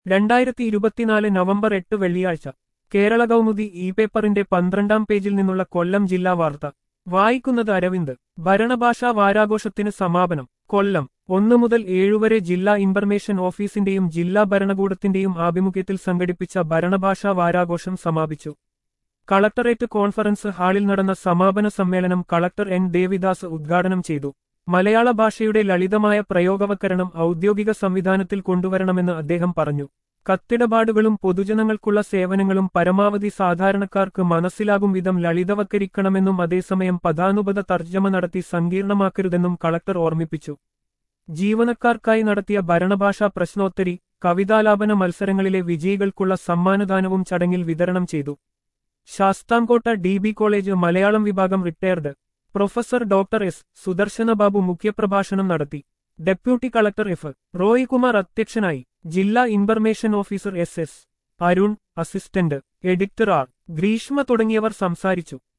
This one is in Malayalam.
രണ്ടായിരത്തി ഇരുപത്തിനാല് നവംബർ എട്ട് വെള്ളിയാഴ്ച കേരള കൗമുദി ഇ പേപ്പറിന്റെ പന്ത്രണ്ടാം പേജിൽ നിന്നുള്ള കൊല്ലം ജില്ലാ വാർത്ത വായിക്കുന്നത് അരവിന്ദ് ഭരണഭാഷാ വാരാഘോഷത്തിന് സമാപനം കൊല്ലം ഒന്നു മുതൽ ഏഴുവരെ ജില്ലാ ഇൻഫർമേഷൻ ഓഫീസിന്റെയും ജില്ലാ ഭരണകൂടത്തിന്റെയും ആഭിമുഖ്യത്തിൽ സംഘടിപ്പിച്ച ഭരണഭാഷാ വാരാഘോഷം സമാപിച്ചു കളക്ടറേറ്റ് കോൺഫറൻസ് ഹാളിൽ നടന്ന സമാപന സമ്മേളനം കളക്ടർ എൻ ദേവിദാസ് ഉദ്ഘാടനം ചെയ്തു മലയാള ഭാഷയുടെ ലളിതമായ പ്രയോഗവൽക്കരണം ഔദ്യോഗിക സംവിധാനത്തിൽ കൊണ്ടുവരണമെന്ന് അദ്ദേഹം പറഞ്ഞു കത്തിടപാടുകളും പൊതുജനങ്ങൾക്കുള്ള സേവനങ്ങളും പരമാവധി സാധാരണക്കാർക്ക് മനസ്സിലാകും വിധം ലളിതവൽക്കരിക്കണമെന്നും അതേസമയം പദാനുപത തർജ്ജമ നടത്തി സങ്കീർണമാക്കരുതെന്നും കളക്ടർ ഓർമ്മിപ്പിച്ചു ജീവനക്കാർക്കായി നടത്തിയ ഭരണഭാഷാ പ്രശ്നോത്തരി കവിതാലാപന മത്സരങ്ങളിലെ വിജയികൾക്കുള്ള സമ്മാനദാനവും ചടങ്ങിൽ വിതരണം ചെയ്തു Sasthamkotta D B college Malayalam വിഭാഗം retired professor doctor S Sudarsana Babu മുഖ്യപ്രഭാഷണം നടത്തി deputy collector F Roy Kumar അധ്യക്ഷനായി ജില്ലാ information officer S S Arun assistant editor R Greeshma തുടങ്ങിയവർ സംസാരിച്ചു